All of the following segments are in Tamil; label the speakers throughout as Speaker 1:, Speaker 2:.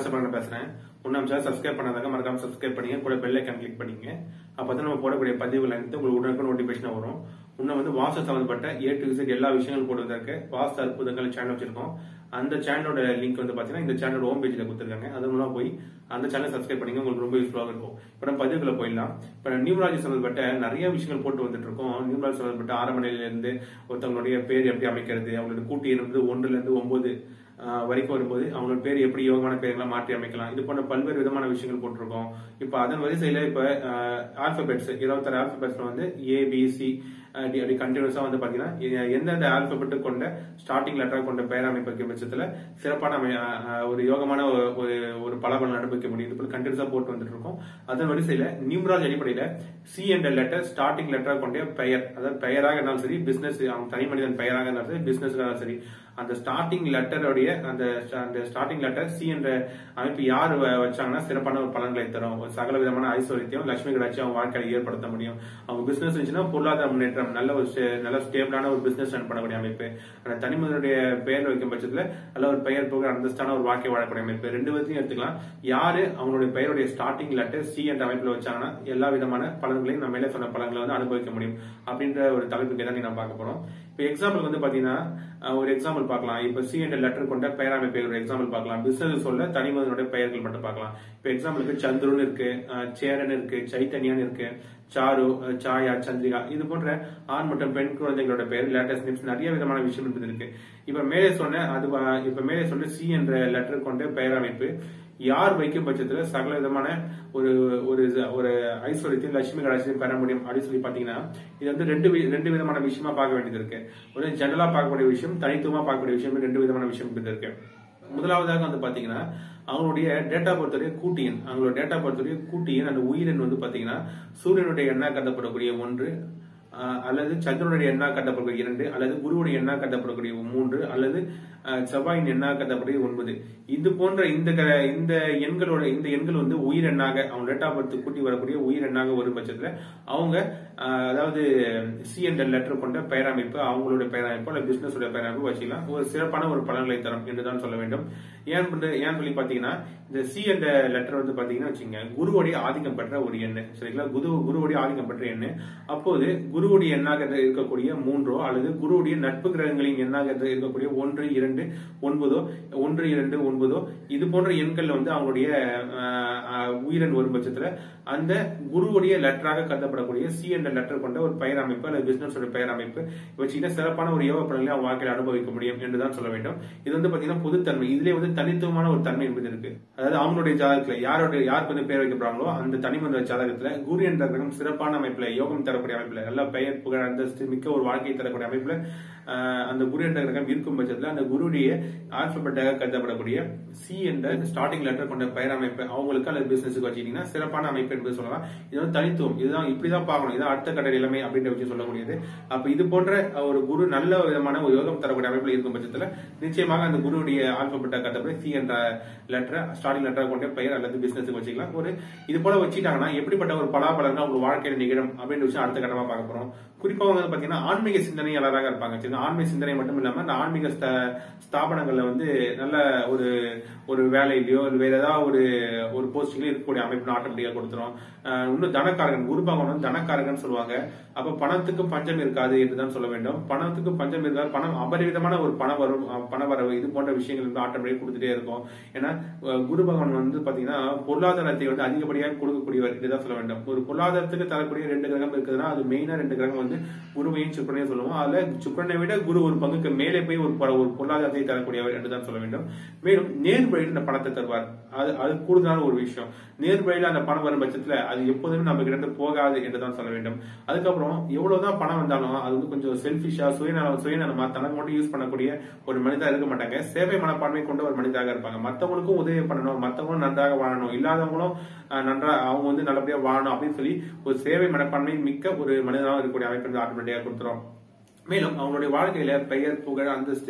Speaker 1: ராசபாலன் பேசுறேன் ஒன்றாம் சேனல் சப்ஸ்கிரைப் பண்ணாதாங்க மறக்காம சப்ஸ்கிரைப் பண்ணிங்க கூட பெல் ஐக்கான் கிளிக் பண்ணிங்க அப்பதான் நம்ம போடக்கூடிய பதிவுகள் அனைத்து உங்களுக்கு உடனுக்குடன் நோட்டிபிகேஷன் வரும் இன்னும் வந்து வாஸ்து சம்பந்தப்பட்ட ஏ டு Z எல்லா விஷயங்களும் போடுவதற்கு வாஸ்து அற்புதங்கள் சேனல் வச்சிருக்கோம் அந்த சேனலோட லிங்க் வந்து பாத்தீங்கன்னா இந்த சேனலோட ஹோம் பேஜ்ல கொடுத்துருக்காங்க அது மூலமா போய் அந்த சேனல் சப்ஸ்கிரைப் பண்ணிங்க உங்களுக்கு ரொம்ப யூஸ்ஃபுல்லாக இருக்கும் இப்போ நம்ம பதிவுக்குள்ள போயிடலாம் இப்போ நியூமராலஜி சம்பந்தப்பட்ட நிறைய விஷயங்கள் போட்டு வந்துட்டு இருக்கோம் நியூமராலஜி சம்பந்தப்பட்ட ஆரம்ப நிலையில இருந்து ஒருத்தவங்களுடைய பேர் எப்படி அமைக்கிறது அவங்களோட கூட்டி இருந்து ஒன்றுல இருந்து ஒன்பது ஆஹ் வரைக்கும் வரும்போது அவங்களோட பேர் எப்படி யோகமான பேர்களை மாற்றி அமைக்கலாம் இது போன்ற பல்வேறு விதமான விஷயங்கள் போட்டிருக்கோம் இப்போ அதன் வரிசையில இப்ப ஆல்பபெட்ஸ் இருபத்தாறு ஆல்பபெட்ஸ்ல வந்து ஏ பி சி அப்படி அப்படி கண்டினியூஸா வந்து பாத்தீங்கன்னா எ- எந்தெந்த ஆல்பபெட் கொண்ட ஸ்டார்டிங் லெட்டர் கொண்ட பெயர் அமைப்பிக்கும் பட்சத்துல சிறப்பான அமை- ஆஹ் ஆஹ் ஒரு யோகமான ஒரு- ஒரு ஒரு பலபலன் அனுபவிக்க முடியும் இது போல கண்டினியூஸா போட்டு வந்துட்டு இருக்கோம் அதன் வரிசையில நியூமராஜ் அடிப்படையில சி என்ற லெட்டர் ஸ்டார்டிங் லெட்டர் கொண்ட பெயர் அதாவது பெயராக இருந்தாலும் சரி பிசினஸ் அவங்க தனி மனிதன் பெயராக இருந்தாலும் சரி பிசினஸ்க்காக இருந்தாலும் சரி அந்த ஸ்டார்டிங் லெட்டருடைய அந்த அந்த ஸ்டார்டிங் லெட்டர் சி என்ற அமைப்பு யார் வ- வச்சாங்கன்னா சிறப்பான ஒரு பலன்களை தரும் ஒரு சகல விதமான ஐஸ்வர்யத்தையும் லட்சுமி கடாட்சி அவங்க வாழ்க்கையில ஏற்படுத்த முடியும் அவங்க பிசினஸ் இருந்துச்சுன்னா பொருளாதார முன்னேற்றம் நல்ல ஒரு ஸ்டே- நல்ல ஸ்டேபிளான ஒரு பிசினஸ் ரன் பண்ணக்கூடிய அமைப்பு அந்த தனிமனிதனுடைய பெயர் வைக்கும் பட்சத்துல நல்ல ஒரு பெயர் போக அந்தஸ்தான ஒரு வாழ்க்கை வாழக்கூடிய அமைப்பு ரெண்டு விதத்தையும் எடுத்துக்கலாம் யாரு அவங்களுடைய பெயருடைய ஸ்டார்டிங் லெட்டர் சி என்ற அமைப்புல வச்சாங்கன்னா எல்லா விதமான பலன்களையும் நம்ம மேலே சொன்ன பலன்களை வந்து அனுபவிக்க முடியும் அப்படின்ற ஒரு தலைப்புக்கு தான் நம்ம பார்க்க போறோம் இப்போ எக்ஸாம்பிள் வந்து பாத்தீங்கன்னா அஹ், ஒரு எக்ஸாம்பிள் பார்க்கலாம் இப்போ சி என்ற லெட்டர் கொண்ட பெயர் அமைப்பு ஒரு எக்ஸாம்பிள் பார்க்கலாம் பிசினஸ் சொல்ல தனிமனிதனுடைய பெயர்கள் மட்டும் பார்க்கலாம் இப்போ எக்ஸாம்பிளுக்கு சந்துருன்னு இருக்கு அஹ், சேரன் இருக்கு சைத்தன்யான் இருக்கு சாரு அஹ், சாயா சந்திரிகா இது போன்ற ஆண் மற்றும் பெண் குழந்தைகளோட பெயர் லேட்டஸ்ட் நேம்ஸ் நிறைய விதமான விஷயம் என்பது இருக்கு இப்ப மேலே சொன்ன அது வ- இப்ப மேலே சொன்ன சி என்ற லெட்டர் கொண்ட பெயர் அமைப்பு யார் வைக்கும் பட்சத்துல சகல விதமான ஒரு ஒரு ஒரு ஐஸ்வர்யத்தையும் லட்சுமி கடாட்சியத்தையும் பெற முடியும் அப்படின்னு சொல்லி பாத்தீங்கன்னா இது வந்து ரெண்டு வி- ரெண்டு விதமான விஷயமா பார்க்க வேண்டியது இருக்கு ஒரு ஜெனரலா பார்க்கக்கூடிய விஷயம் தனித்துவமா பார்க்கக்கூடிய விஷயம் ரெண்டு விதமான விஷயம் என்பது இருக்கு முதலாவதாக வந்து பாத்தீங்கன்னா அவங்களுடைய டேட்டா பொறுத்தவரை கூட்டியன் அவங்களோட டேட்டா பொறுத்தவரை கூட்டியன் அந்த உயிரின் வந்து பாத்தீங்கன்னா சூரியனுடைய எண்ணா கருதப்படக்கூடிய ஒன்று ஆஹ், அல்லது சந்திரனுடைய எண்ணா கருதப்படக்கூடிய இரண்டு அல்லது குருவுடைய எண்ணா கருதப்படக்கூடிய மூன்று அல்லது ஆஹ், செவ்வாயின் எண்ணா கருதப்படக்கூடிய ஒன்பது இது போன்ற இந்த க- இந்த எண்களோட இந்த எண்கள் வந்து உயிர் எண்ணாக அவங்க டேட்டா பர்த் கூட்டி வரக்கூடிய உயிர் எண்ணாக வரும் பட்சத்துல அவங்க ஆஹ், அதாவது சி என்ற லெட்டர் கொண்ட பெயரமைப்பு அவங்களோட பெயரமைப்பு அல்லது பிசினஸ் உடைய பெயரமைப்பு வச்சுக்கலாம் ஒரு சிறப்பான ஒரு பலன்களை தரும் என்றுதான் சொல்ல வேண்டும் ஏன் வந்து- ஏன் சொல்லி பாத்தீங்கன்னா இந்த சி என்ற லெட்டர் வந்து பாத்தீங்கன்னா வச்சுங்க குருவுடைய ஆதிக்கம் பெற்ற ஒரு எண்ணு சரிங்களா குரு குருவுடைய ஆதிக்கம் பெற்ற எண்ணு அப்போது குருவுடைய எண்ணாக இருக்கக்கூடிய மூன்றோ அல்லது குருவுடைய நட்பு கிரகங்களின் எண்ணாக இருக்கக்கூடிய ஒன்று இரண்டு ஒன்பதோ ஒன்று இரண்டு ஒன்பதோ இது போன்ற எண்கள்ல வந்து அவங்களுடைய ஆஹ், ஆஹ், உயிரெண் வரும் பட்சத்துல அந்த குருவுடைய லெட்டராக கருதப்படக்கூடிய சி என்ற லெட்டர் கொண்ட ஒரு பெயர் அமைப்பு அல்லது பிசினஸ் பெயர் அமைப்பு வச்சுக்கிட்ட சிறப்பான ஒரு யோக பலன்களை அவங்க வாழ்க்கையில் அனுபவிக்க முடியும் என்றுதான் சொல்ல வேண்டும் இது வந்து பாத்தீங்கன்னா பொதுத்தன்மை இதுலயே வந்து தனித்துவமான ஒரு தன்மை என்பது இருக்கு அதாவது அவங்களுடைய ஜாதகத்துல யாரோட யாருக்கு வந்து பேர் வைக்கப்படுறாங்களோ அந்த தனிமனித ஜாதகத்துல குரு என்ற கிரகம் சிறப்பான அமைப்புல யோகம் தரக்கூடிய அமைப்புல நல்ல பெயர் புகழ் அந்தஸ்து மிக்க ஒரு வாழ்க்கையை தரக்கூடிய அமைப்புல ஆஹ், அந்த குரு என்ற கிரகம் இருக்கும் பட்சத்துல அந்த குருடைய ஆல்பபெட்டாக கருதப்படக்கூடிய சி என்ற ஸ்டார்டிங் லெட்டர் கொண்ட பெயர் அமைப்பு அவங்களுக்கு அல்லது பிசினஸுக்கு வச்சுக்கிட்டீங்கன்னா சிறப்பான அமைப்பு என்பது சொல்லலாம் இது வந்து தனித்துவம் இதுதான் இப்படிதான் பார்க்கணும் இதுதான் அடுத்த கட்ட நிலைமை அப்படின்ற விஷயம் சொல்ல முடியாது அப்ப இது போன்ற ஒரு குரு நல்ல விதமான ஒரு யோகம் தரக்கூடிய அமைப்புல இருக்கும் பட்சத்துல நிச்சயமாக அந்த குருவுடைய ஆல்பபெட்டா கருதப்பட சி என்ற லெட்டர் ஸ்டார்டிங் லெட்டர் கொண்ட பெயர் அல்லது பிசினஸுக்கு வச்சுக்கலாம் ஒரு இது போல வச்சுட்டாங்கன்னா எப்படிப்பட்ட ஒரு பலாபலங்கள் அவங்க வாழ்க்கையில நிகழும் அப்படின்ற விஷயம் அடுத்த கட்டமா பார்க்க போறோம் குறிப்பா வந்து பாத்தீங்கன்னா ஆன்மீக சிந்தனையாளராக இருப்பாங்க சரிங்களா? ஆன்மீக சிந்தனை மட்டும் இல்லாம அந்த ஆன்மீக ஸ்த- ஸ்தாபனங்கள்ல வந்து நல்ல ஒரு ஒரு வேலையிலயோ இல்ல வேற ஏதாவது ஒரு ஒரு போஸ்டிங்லயும் இருக்கக்கூடிய அமைப்பு ஆட்டோமேட்டிக்கா கொடுத்துரும் ஆஹ் இன்னும் தனக்காரகன் குரு பகவான் வந்து தனக்காரகன் சொல்லுவாங்க அப்ப பணத்துக்கு பஞ்சம் இருக்காது என்றுதான் சொல்ல வேண்டும் பணத்துக்கு பஞ்சம் இருக்காது பணம் அபரிவிதமான ஒரு பண வரும் அஹ் பண வரவு இது போன்ற விஷயங்கள் வந்து ஆட்டோமேட்டிக் கொடுத்துட்டே இருக்கும் ஏன்னா அஹ் குரு பகவான் வந்து பாத்தீங்கன்னா பொருளாதாரத்தை வந்து அதிகப்படியாக கொடுக்கக்கூடியவர் இதுதான் சொல்ல வேண்டும் ஒரு பொருளாதாரத்துக்கு தரக்கூடிய ரெண்டு கிரகம் இருக்குதுன்னா அது மெயினா ரெண்டு கிரகம் வந்து குருவையும் சுக்கரனையும் சொல்லுவோம் அதுல சுக்கரனை விட குரு ஒரு பங்குக்கு மேலே போய் ஒரு ப- ஒரு பொருளாதாரத்தை தரக்கூடியவர் என்றுதான் சொல்ல வேண்டும் மேலும் நேர் வழியில் இந்த பணத்தை தருவார் அது அது கூடுதலான ஒரு விஷயம் நேர் வழியில அந்த பணம் வரும் பட்சத்துல அது எப்போதுமே நம்ம கிட்ட போகாது என்றுதான் சொல்ல வேண்டும் அதுக்கப்புறம் எவ்வளவுதான் பணம் வந்தாலும் அது வந்து கொஞ்சம் செல்ஃபிஷா சுயநலம் சுயநலமா தனக்கு மட்டும் யூஸ் பண்ணக்கூடிய ஒரு மனிதா இருக்க மாட்டாங்க சேவை மனப்பான்மை கொண்ட ஒரு மனிதராக இருப்பாங்க மத்தவங்களுக்கும் உதவி பண்ணணும் மத்தவங்களும் நன்றாக வாழணும் இல்லாதவங்களும் அஹ், நன்றா அவங்க வந்து நல்லபடியா வாழணும் அப்படின்னு சொல்லி ஒரு சேவை மனப்பான்மை மிக்க ஒரு மனிதனாக இருக்கக்கூடிய அமைப்பு ஆட்டோமேட்டிக்கா கொடுத்துரும் மேலும் அவங்களுடைய வாழ்க்கையில பெயர் புகழ் அந்தஸ்து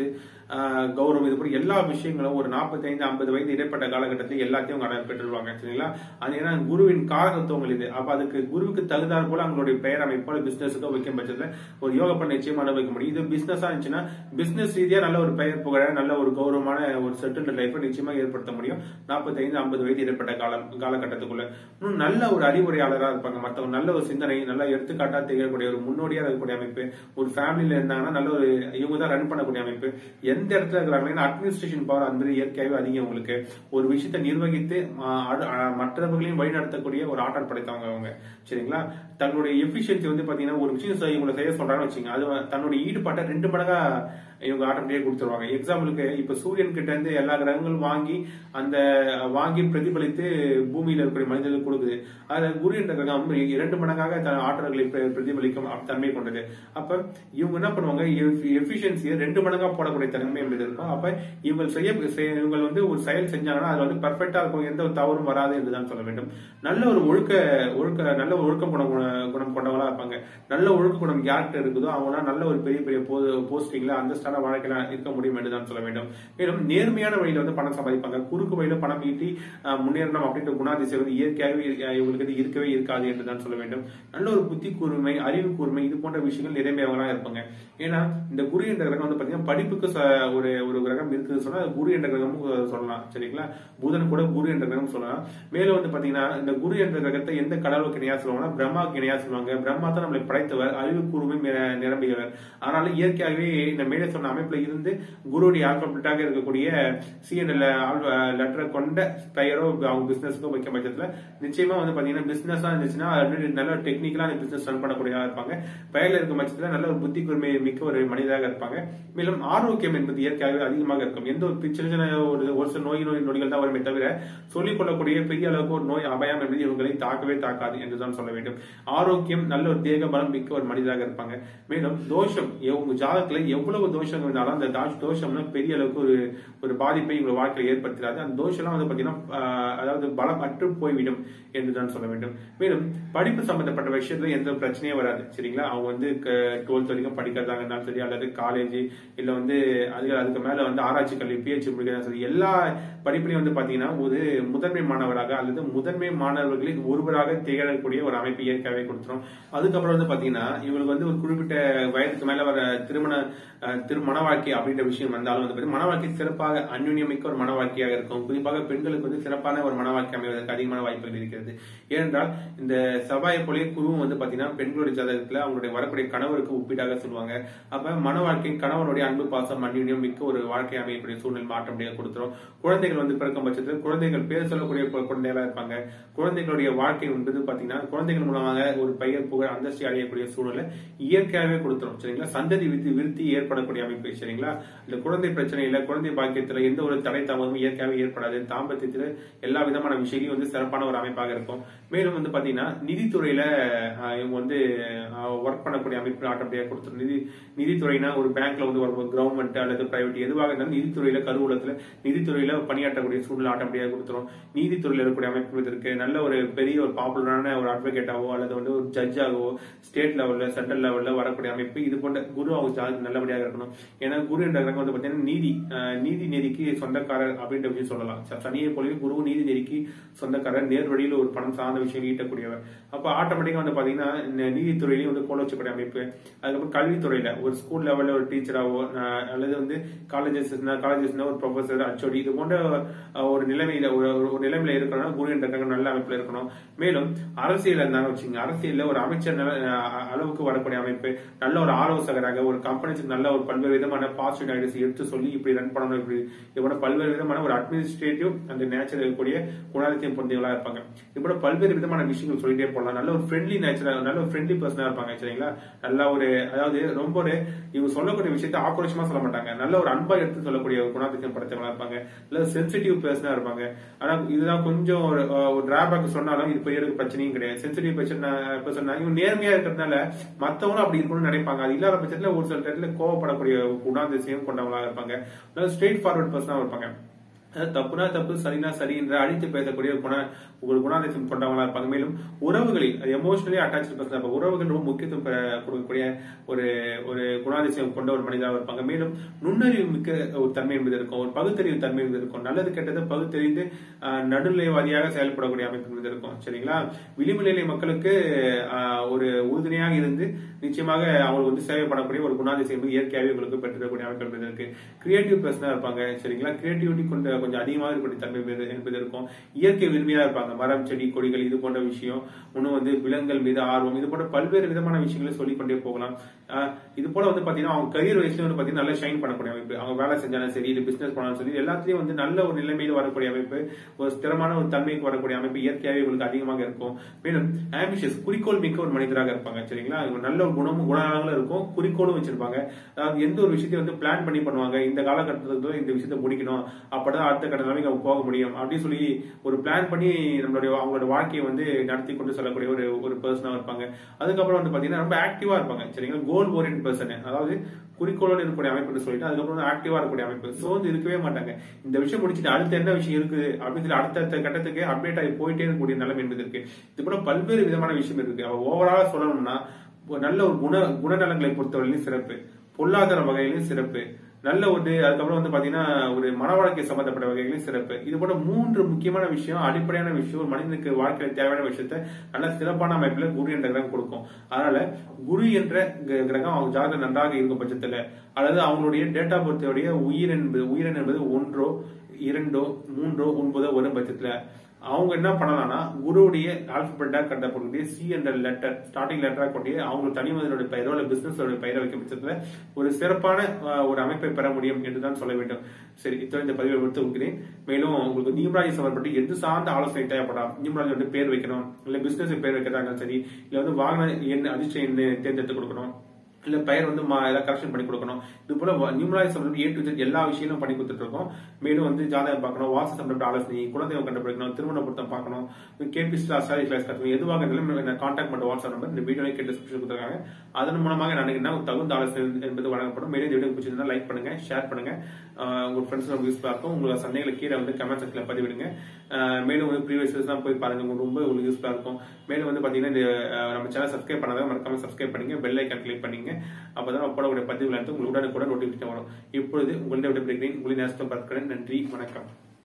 Speaker 1: ஆஹ், கௌரவம் இது போல எல்லா விஷயங்களும் ஒரு 45 ஐம்பது வயது இடைப்பட்ட காலகட்டத்தில் எல்லாத்தையும் அவங்க அடைய பெற்றுருவாங்க சரிங்களா அது ஏன்னா குருவின் காரகத்துவங்கள் இது அப்ப அதுக்கு குருவுக்கு தகுந்தாற் போல அவங்களுடைய பெயர் அமைப்போல பிசினஸுக்கு வைக்கும் பட்சத்துல ஒரு யோக பண்ண நிச்சயமா அனுபவிக்க முடியும் இது பிசினஸா இருந்துச்சுன்னா பிசினஸ் ரீதியா நல்ல ஒரு பெயர் புகழ நல்ல ஒரு கௌரவமான ஒரு செட்டில்டு லைஃப் நிச்சயமா ஏற்படுத்த முடியும் 45 ஐம்பது வயது இடைப்பட்ட காலம் காலகட்டத்துக்குள்ள இன்னும் நல்ல ஒரு அறிவுரையாளரா இருப்பாங்க மத்தவங்க நல்ல ஒரு சிந்தனை நல்ல எடுத்துக்காட்டா திகழக்கூடிய ஒரு முன்னோடியா இருக்கக்கூடிய அமைப்பு ஒரு ஃபேமிலியில இருந்தாங்கன்னா நல்ல ஒரு இவங்க தான் ரன் பண்ணக்கூடிய அமைப்பு எந்த இடத்துல இருக்கிறாங்க அட்மினிஸ்ட்ரேஷன் பவர் அந்த மாதிரி இயற்கையாகவே அதிகம் உங்களுக்கு ஒரு விஷயத்தை நிர்வகித்து ஆஹ், அடு- ஆஹ், மற்றவர்களையும் வழிநடத்தக்கூடிய ஒரு ஆற்றல் படைத்தவங்க அவங்க சரிங்களா தங்களுடைய எஃபிஷியன்சி வந்து பாத்தீங்கன்னா ஒரு விஷயம் செய்ய- இவங்களை செய்ய சொல்றாங்கன்னு வச்சுங்க அது வ- தன்னுடைய ஈடுபாட்டை ரெண்டு மடங்கா இவங்க ஆட்டோமேட்டிக்கா கொடுத்துருவாங்க எக்ஸாம்பிளுக்கு இப்ப சூரியன் கிட்ட இருந்து எல்லா கிரகங்களும் வாங்கி அந்த வாங்கி பிரதிபலித்து பூமியில இருக்கக்கூடிய மனிதர்களுக்கு கொடுக்குது அதுல குரு என்ற கிரகம் இரண்டு மடங்காக தன் ஆற்றல்களை பிர- பிரதிபலிக்கும் அப்~ தன்மை கொண்டது அப்ப இவங்க என்ன பண்ணுவாங்க எஃபிஷியன்சியை ரெண்டு மடங்கா போடக்கூடிய தன்மை என்பது இருக்கும் அப்ப இவங்க செய்ய செய்ய- இவங்க வந்து ஒரு செயல் செஞ்சாங்கன்னா அது வந்து பெர்ஃபெக்டா இருக்கும் எந்த ஒரு தவறும் வராது என்றுதான் சொல்ல வேண்டும் நல்ல ஒரு ஒழுக்க ஒழுக்க நல்ல ஒரு ஒழுக்க குணம் குணம் கொண்டவங்களா இருப்பாங்க நல்ல ஒழுக்க குணம் யார்கிட்ட இருக்குதோ அவங்க நல்ல ஒரு பெரிய பெரிய போஸ்டிங்ல அந்தஸ்டான வாழ்க்கையில இருக்க முடியும் என்றுதான் சொல்ல வேண்டும் மேலும் நேர்மையான வழியில வந்து பணம் சம்பாதிப்பாங்க குறுக்கு வழியில பணம் ஈட்டி அஹ், முன்னேறணும் அப்படின்ற குணாதிசயம் வந்து இயற்கையாகவே இரு- இவங்களுக்கு இது இருக்கவே இருக்காது என்றுதான் சொல்ல வேண்டும் நல்ல ஒரு புத்தி கூர்மை அறிவு கூர்மை இது போன்ற விஷயங்கள் நிறைமையாகலாம் இருப்பாங்க ஏன்னா இந்த குரு என்ற கிரகம் வந்து பாத்தீங்கன்னா படிப்புக்கு ச- ஒரு ஒரு கிரகம் இருக்குன்னு சொன்னா அது குரு என்ற கிரகமும் சொல்லலாம் சரிங்களா புதன் கூட குரு என்ற கிரகம் சொல்லலாம் மேலும் வந்து பாத்தீங்கன்னா இந்த குரு என்ற கிரகத்தை எந்த கடவுளுக்கு இணையா சொல்லுவாங்கன்னா பிரம்மாவுக்கு இணையா சொல்லுவாங்க பிரம்மா தான் நம்மளை படைத்தவர் அறிவு கூர்மை நிர- நிரம்பியவர் அதனால இயற்கையாகவே இந்த மேலே சொன்ன அமைப்புல இருந்து குருவுடைய ஆல்பபெட்டாக இருக்கக்கூடிய சிஎன்எல் லெட்டரை கொண்ட பெயரோ அவங்க பிசினஸ்க்கோ வைக்க பட்சத்துல நிச்சயமா வந்து பாத்தீங்கன்னா பிசினஸா இருந்துச்சுன்னா அது வந்து நல்ல டெக்னிக்கலா அந்த பிசினஸ் ரன் பண்ணக்கூடியதா இருப்பாங்க பெயர்ல இருக்கும் பட்சத்துல நல்ல ஒரு புத்தி கூர்மை மிக்க ஒரு மனிதராக இருப்பாங்க மேலும் ஆரோக்கியம் என்பது இயற்கையாகவே அதிகமாக இருக்கும் எந்த ஒரு சின்ன சின்ன ஒரு ஒரு சில நோய் நோய் நொடிகள் தான் வருமே தவிர சொல்லிக் கொள்ளக்கூடிய பெரிய அளவுக்கு ஒரு நோய் அபாயம் என்பது இவங்களை தாக்கவே தாக்காது என்றுதான் சொல்ல வேண்டும் ஆரோக்கியம் நல்ல ஒரு தேக பலம் மிக்க ஒரு மனிதராக இருப்பாங்க மேலும் தோஷம் எவ்- உங்க ஜாதகத்துல எவ்வளவு தோஷம் இருந்தாலும் அந்த தாஷ் தோஷம்னா பெரிய அளவுக்கு ஒரு ஒரு பாதிப்பை உங்க வாழ்க்கையில் ஏற்படுத்தாது அந்த தோஷம்லாம் வந்து பாத்தீங்கன்னா ஆஹ், அதாவது பலம் அற்று போய்விடும் என்றுதான் சொல்ல வேண்டும் மேலும் படிப்பு சம்பந்தப்பட்ட விஷயத்துல எந்த ஒரு பிரச்சனையும் வராது சரிங்களா அவங்க வந்து டுவெல்த் வரைக்கும் படிக்கிறதா இருந்தாலும் சரி அல்லது காலேஜ் இல்ல வந்து அதுக்கு அதுக்கு மேல வந்து ஆராய்ச்சி கல்வி பிஹெச்டி முடிக்கிறதா சரி எல்லா படிப்புலையும் வந்து பாத்தீங்கன்னா ஒரு முதன்மை மாணவராக அல்லது முதன்மை மாணவர்களில் ஒருவராக திகழக்கூடிய ஒரு அமைப்பு இயற்கையாகவே கொடுத்துரும் அதுக்கப்புறம் வந்து பாத்தீங்கன்னா இவங்களுக்கு வந்து ஒரு குறிப்பிட்ட வயதுக்கு மேல வர திருமண அஹ், திரு மன வாழ்க்கை அப்படின்ற விஷயம் வந்தாலும் வந்து பாத்தீங்கன்னா மன வாழ்க்கை சிறப்பாக அந்யுன்யமிக்க ஒரு மன வாழ்க்கையாக இருக்கும் குறிப்பாக பெண்களுக்கு வந்து சிறப்பான ஒரு மன வாழ்க்கை அமைவதற்கு அதிகமான வாய்ப்புகள் இருக்கிறது ஏனென்றால் இந்த செவ்வாயை போலே குருவும் வந்து பாத்தீங்கன்னா பெண்களுடைய ஜாதகத்துல அவங்களுடைய வரக்கூடிய கணவருக்கு ஒப்பீடாக சொல்லுவாங்க அப்ப மன வாழ்க்கை கணவனுடைய அன்பு பாசம் அந்யுன்யம் மிக்க ஒரு வாழ்க்கை அமையக்கூடிய சூழ்நிலை மாற்ற முடியாது கொடுத்துரும் குழந்தைகள் வந்து பிறக்கும் பட்சத்தில் குழந்தைகள் பேர் சொல்லக்கூடிய கு- குழந்தைகளா இருப்பாங்க குழந்தைகளுடைய வாழ்க்கை என்பது பாத்தீங்கன்னா குழந்தைகள் மூலமாக ஒரு பெயர் புகழ் அந்தஸ்து அடையக்கூடிய சூழ்நிலை இயற்கையாகவே கொடுத்துரும் சரிங்களா சந்ததி விருத்தி விருத்தி ஏற்படக்கூடிய அமைப்பு சரிங்களா இந்த குழந்தை பிரச்சனையில குழந்தை பாக்கியத்துல எந்த ஒரு தடை தாமதமும் இயற்கையாகவே ஏற்படாது தாம்பத்தியத்துல எல்லா விதமான விஷயங்களும் வந்து சிறப்பான ஒரு அமைப்பாக இருக்கும் மேலும் வந்து பாத்தீங்கன்னா நிதித்துறையில ஆஹ், இவங்க வந்து ஒர்க் பண்ணக்கூடிய அமைப்பு ஆட்டப்படியாக கொடுத்துரும் நிதி நிதித்துறைனா ஒரு பேங்க்ல வந்து ஒரு கவர்மெண்ட் அல்லது பிரைவேட் எதுவாக இருந்தாலும் நிதித்துறையில கருவூலத்துல நிதித்துறையில பணியாற்றக்கூடிய சூழ்நிலை ஆட்டப்படியாக கொடுத்துரும் நீதித்துறையில இருக்கக்கூடிய அமைப்பு இருக்கு நல்ல ஒரு பெரிய ஒரு பாப்புலரான ஒரு அட்வொகேட்டாவோ அல்லது வந்து ஒரு ஜட்ஜாகவோ ஸ்டேட் லெவல்ல சென்ட்ரல் லெவல்ல வரக்கூடிய அமைப்பு இது போன்ற குரு அவங்க ஜாதகம் நல்லபடியாக இருக்கணும் ஏன்னா குரு என்ற கிரகம் வந்து பாத்தீங்கன்னா நீதி ஆஹ், நீதி நெறிக்கு சொந்தக்காரர் அப்படின்ற விஷயம் சொல்லலாம் ச- சனியை போலவே குரு நீதி நெறிக்கு சொந்தக்காரர் நேர் வழியில் ஒரு பணம் சார்ந்த விஷயம் ஈட்டக்கூடியவர் அப்ப ஆட்டோமேட்டிக்கா வந்து பாத்தீங்கன்னா இந்த நீதித்துறையிலையும் வந்து கோல வச்சக்கூடிய அமைப்பு அதுக்கப்புறம் கல்வித்துறையில ஒரு ஸ்கூல் லெவல்ல ஒரு டீச்சராவோ அல்லது வந்து காலேஜஸ் காலேஜஸ் ஒரு ப்ரொஃபசர் அச்சோடி இது போன்ற அஹ், ஒரு நிலைமையில ஒரு ஒரு- ஒரு நிலைமையில இருக்கணும் குரு என்ற கிரகம் நல்ல அமைப்புல இருக்கணும் மேலும் அரசியல் இருந்தாலும் வச்சுங்க அரசியல்ல ஒரு அமைச்சர் நில- அஹ், அளவுக்கு வரக்கூடிய அமைப்பு நல்ல ஒரு ஆலோசகராக ஒரு கம்பெனிக்கு நல்ல ஒரு பல்வேறு விதமான பாசிட்டிவ் ஐடியாஸ் எடுத்து சொல்லி இப்படி ரன் பண்ணணும் இப்படி இது போல பல்வேறு விதமான ஒரு அட்மினிஸ்ட்ரேட்டிவ் அந்த நேச்சர் இருக்கக்கூடிய குணாதிசயம் பொருந்தியவங்களா இருப்பாங்க இது போல பல்வேறு விதமான விஷயங்கள் சொல்லிட்டே போகலாம் நல்ல ஒரு ஃப்ரெண்ட்லி நேச்சரா நல்ல ஒரு ஃப்ரெண்ட்லி பர்சனா இருப்பாங்க சரிங்களா நல்ல ஒரு அதாவது ரொம்ப ஒரு இவங்க சொல்லக்கூடிய விஷயத்தை ஆக்ரோஷமா சொல்ல மாட்டாங்க நல்ல ஒரு அன்பா எடுத்து சொல்லக்கூடிய ஒரு குணாதிசயம் படைத்தவங்களா இருப்பாங்க இல்ல சென்சிட்டிவ் பர்சனா இருப்பாங்க ஆனா இதுதான் கொஞ்சம் ஒரு அஹ், ஒரு டிராபேக் சொன்னாலும் இது பெரிய அளவுக்கு பிரச்சனையும் கிடையாது சென்சிட்டிவ் பர்சன் இவங்க நேர்மையா இருக்கிறதுனால மத்தவங்களும் அப்படி இருக்கணும்னு நினைப்பாங்க அது இல்லாத பட்சத்துல ஒரு சில இடத்துல கோவப்படக்கூடிய குணாதிசயம் கொண்டவங்களா இருப்பாங்க ஸ்ட்ரெயிட் ஃபார்வர்ட் பர்சனா இருப்பாங்க அதாவது தப்புனா தப்பு சரினா சரி என்ற அழித்து பேசக்கூடிய ஒரு குண ஒரு குணாதிசயம் கொண்டவங்களா இருப்பாங்க மேலும் உறவுகளில் எமோஷனலி அட்டாச் பர்சன் அப்ப உறவுகள் ரொம்ப முக்கியத்துவம் பெற- கொடுக்கக்கூடிய ஒரு ஒரு குணாதிசயம் கொண்ட ஒரு மனிதராக இருப்பாங்க மேலும் நுண்ணறிவு மிக்க ஒரு தன்மை என்பது இருக்கும் ஒரு பகுத்தறிவு தன்மை என்பது இருக்கும் நல்லது கெட்டது பகுத்தறிந்து ஆஹ், நடுநிலைவாதியாக செயல்படக்கூடிய அமைப்பு என்பது இருக்கும் சரிங்களா விளிம்புநிலை மக்களுக்கு ஆஹ், ஒரு உறுதுணையாக இருந்து நிச்சயமாக அவங்களுக்கு வந்து சேவை பண்ணக்கூடிய ஒரு குணாதிசயம் வந்து இயற்கையாகவே உங்களுக்கு பெற்றிருக்கக்கூடிய அமைப்பு என்பது இருக்கு கிரியேட்டிவ் பர்சனா இருப்பாங்க சரிங்களா கிரியேட்டிவிட்டி கொண்ட கொஞ்சம் அதிகமாக இருக்கக்கூடிய தன்மை என்பது- என்பது இருக்கும் இயற்கை விரும்பியா இருப்பாங்க மரம் செடி கொடிகள் இது போன்ற விஷயம் இன்னும் வந்து விலங்குகள் மீது ஆர்வம் இது போன்ற பல்வேறு விதமான விஷயங்களை சொல்லிக்கொண்டே போகலாம் ஆஹ் இது போல வந்து பாத்தீங்கன்னா அவங்க கரியர் வயசுல வந்து பாத்தீங்கன்னா நல்லா ஷைன் பண்ணக்கூடிய அமைப்பு அவங்க வேலை செஞ்சாலும் சரி இல்ல பிசினஸ் பண்ணாலும் சரி எல்லாத்துலயும் வந்து நல்ல ஒரு நிலைமையில் வரக்கூடிய அமைப்பு ஒரு ஸ்திரமான ஒரு தன்மைக்கு வரக்கூடிய அமைப்பு இயற்கையாகவே உங்களுக்கு அதிகமாக இருக்கும் மேலும் ஆம்பிஷியஸ் குறிக்கோள் மிக்க ஒரு மனிதராக இருப்பாங்க சரிங்களா இவங்க நல்ல ஒரு குணமும் குணநலங்களும் இருக்கும் குறிக்கோளும் வச்சிருப்பாங்க அதாவது எந்த ஒரு விஷயத்தையும் வந்து பிளான் பண்ணி பண்ணுவாங்க இந்த காலகட்டத்துல இந்த விஷயத்தை முடிக்கணும் அப்பதான் அடுத்த கட்ட நிலைமைக்கு அவங்க போக முடியும் அப்படின்னு சொல்லி ஒரு பிளான் பண்ணி நம்மளுடைய அவங்களோட வாழ்க்கையை வந்து நடத்தி கொண்டு செல்லக்கூடிய ஒரு ஒரு பர்சனா இருப்பாங்க அதுக்கப்புறம் வந்து பாத்தீங்கன்னா ரொம்ப ஆக்டிவா இருப்பாங்க சரிங்களா கோல் ஓரியன்ட் பர்சன் அதாவது குறிக்கோளோடு இருக்கக்கூடிய அமைப்புன்னு சொல்லிட்டு அதுக்கப்புறம் வந்து ஆக்டிவா இருக்கக்கூடிய அமைப்பு சோ வந்து இருக்கவே மாட்டாங்க இந்த விஷயம் முடிச்சுட்டு அடுத்த என்ன விஷயம் இருக்குது அப்படின்னு சொல்லி அடுத்த கட்டத்துக்கு அப்டேட் ஆகி போயிட்டே இருக்கக்கூடிய நிலைமை என்பது இருக்கு இது போல பல்வேறு விதமான விஷயம் இருக்கு அவ ஓவராலா சொல்லணும்னா ஒரு நல்ல ஒரு குண குணநலங்களை பொறுத்தவரையிலும் சிறப்பு பொருளாதார வகையிலும் சிறப்பு நல்ல ஒரு அதுக்கப்புறம் வந்து பாத்தீங்கன்னா ஒரு மன வாழ்க்கை சம்பந்தப்பட்ட வகைகளிலும் சிறப்பு இது போல மூன்று முக்கியமான விஷயம் அடிப்படையான விஷயம் ஒரு மனிதனுக்கு வாழ்க்கையில தேவையான விஷயத்த நல்ல சிறப்பான அமைப்புல குரு என்ற கிரகம் கொடுக்கும் அதனால குரு என்ற கிர- கிரகம் அவங்க ஜாதகம் நன்றாக இருக்கும் பட்சத்துல அல்லது அவங்களுடைய டேட்டா பொறுத்தவரைய உயிர் என்பது உயிரின் என்பது ஒன்றோ இரண்டோ மூன்றோ ஒன்பதோ வரும் பட்சத்துல அவங்க என்ன பண்ணலாம்னா குருவுடைய ஆல்பபெட்டா கட்டக்கூடிய சி என்ற லெட்டர் ஸ்டார்டிங் லெட்டரா கொண்டு அவங்க தனி மனிதனுடைய பெயரோ இல்ல பிசினஸ் பெயரை வைக்கும் பட்சத்துல ஒரு சிறப்பான அஹ், ஒரு அமைப்பை பெற முடியும் என்று தான் சொல்ல வேண்டும் சரி இத்தனை இந்த பதிவை எடுத்து வைக்கிறேன் மேலும் உங்களுக்கு நியூமராஜி சம்பந்தப்பட்டு எது சார்ந்த ஆலோசனை தேவைப்படலாம் நியூமராஜி வந்து பேர் வைக்கணும் இல்ல பிசினஸ் பேர் வைக்கிறதா இருந்தாலும் சரி இல்ல வந்து வாகன எண் அதிர்ஷ்ட எண் தேர்ந்தெடுத்து கொடுக்கணும் இல்ல பெயர் வந்து மா- ஏதாவது கரெக்ஷன் பண்ணி கொடுக்கணும் இது போல நியூமராஜி சம்பந்தப்பட்ட ஏ டு Z எல்லா விஷயங்களும் பண்ணி கொடுத்துட்டு இருக்கோம் மேலும் வந்து ஜாதகம் பார்க்கணும் வாச சம்பந்தப்பட்ட ஆலோசனை குலதெய்வம் கண்டுபிடிக்கணும் திருமண பொருத்தம் பார்க்கணும் கேபி அசாரி கிளாஸ் கட்டணும் எதுவாக இருந்தாலும் கான்டாக்ட் பண்ண வாட்ஸ்அப் நம்பர் இந்த வீடியோ கேட்டு டிஸ்கிரிப்ஷன் கொடுத்துருக்காங்க அதன் மூலமாக நான் என்ன தகுந்த ஆலோசனை என்பது வழங்கப்படும் மேலும் இந்த வீடியோ பிடிச்சிருந்தா லைக் பண்ணுங்க ஷேர் பண்ணுங்க ஆஹ் உங்க ஃப்ரெண்ட்ஸ் நம்ம யூஸ்ஃபுல்லா இருக்கும் உங்களோட சந்தேகங்களை கீழே வந்து கமெண்ட் செக்ஷன்ல பதிவிடுங்க ஆஹ் மேலும் வந்து ப்ரீவியஸ் தான் போய் பாருங்க உங்களுக்கு ரொம்ப உங்களுக்கு யூஸ்ஃபுல்லா இருக்கும் மேலும் வந்து பாத்தீங்கன்னா இந்த ஆஹ் நம்ம சேனல் சப்ஸ்கிரைப் பண்ணாத மறக்காம சப்ஸ்கிரைப் பண்ணுங்க பெல் ஐக்கான் கிளிக் பண்ணிங்க அப்பதான் நம்ம போடக்கூடிய பதிவுல இருந்து உங்களுக்கு உடனுக்குடன் நோட்டிபிகேஷன் வரும் இப்பொழுது உங்களிடம் விடைபெறுகிறேன் உங்களின் நேசத்தை பார்க்கிறேன் நன்றி வணக்கம்